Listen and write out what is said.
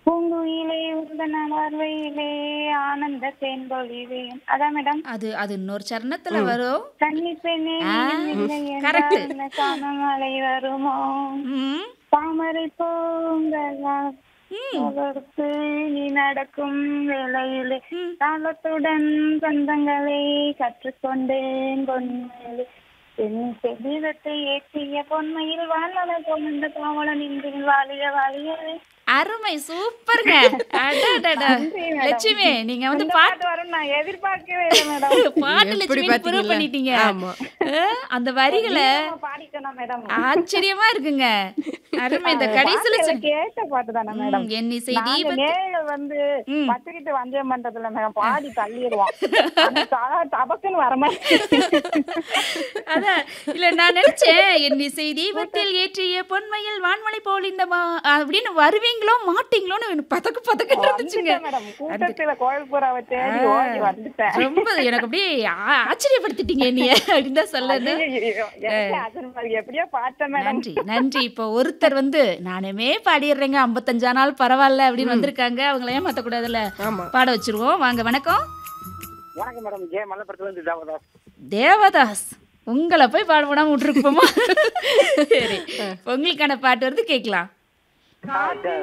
பூங்குயிலே உந்தன பார்வையிலே ஆனந்த தேன்பொழிவேன் அதான் மேடம் அது அது இன்னொரு சரணத்துல வரும் கன்னி பெண்ணே ஆ, இல்லை correct. என்றால் காணும் மழை வருமோ ம், தாமரை பூங்கலா அவருக்கு நீ நடக்கும் வேளையிலே ம். தாளத்துடன் சொந்தங்களை கற்றுக்கொண்டேன் பொன்மையிலே என் செல்வத்தை ஏற்றிய பொன்மையில் வாழ்வன கொண்ட காவலன் இன்று வாழிய வாழியவே அருமை சூப்பருங்க அடடடா. லட்சுமி நீங்க வந்து இந்த பாட்டு பாட்டு வரும் நான் எதிர்பார்க்கவே இல்லை மேடம் பாட்டு எப்படி லட்சுமி ப்ரூவ் பாத்தீங்களா? பண்ணிட்டீங்க ஆமா. அஹ், அந்த வரிகளை பாடிட்டேனா மேடம் ஆச்சரியமா இருக்குங்க அருமை இந்த கடைசியில பாட்டு சொன்ன- கேட்ட பாட்டு தானே மேடம் ம், என் இசை நாங்க தீபத்து நேயர்கள் வந்து ம். பத்துக்கிட்டு வஞ்சம் பண்றதுல மேடம் பாடி தள்ளிடுவோம் ஆனா த- தபக்குன்னு வர மாதிரி அதான் இல்ல நான் நினைச்சேன் என் இசை தீபத்தில் ஏற்றிய பொன்மையில் வான்மலை போல் இந்த மா அப்படின்னு வருவீங்களோ மாட்டீங்களோன்னு எனக்கு பதக்கு பதக்கு இருந்துச்சுங்க வந்துட்டேன் மேடம் கூட்டத்துல கோயில்புறாவை தேடி ஓடி வந்துட்டேன் ரொம்ப எனக்கு அப்படியே ஆ- ஆச்சரியப்படுத்திட்டீங்க என்னைய அப்படின்னு தான் சொல்லணும் ஐயையோ, எனக்கு அது மாதிரி எப்படியோ பார்த்தேன் மேடம் நன்றி நன்றி இப்போ ஒருத்தர் வந்து நானுமே பாடிடுறேங்க ஐம்பத்தஞ்சா நாள் பரவாயில்ல அப்படின்னு வந்திருக்காங்க அவங்கள ஏமாத்தக்கூடாதுல்ல ஆமா பாட வச்சிருவோம் வாங்க வணக்கம் வணக்கம் மேடம் ஜே மல்லபுரத்துல இருந்து தேவதாஸ் தேவதாஸ் உங்களை போய் பாட விடாம விட்டுருப்போமா சரி உங்களுக்கான பாட்டு வந்து கேட்கலாம் ஆ,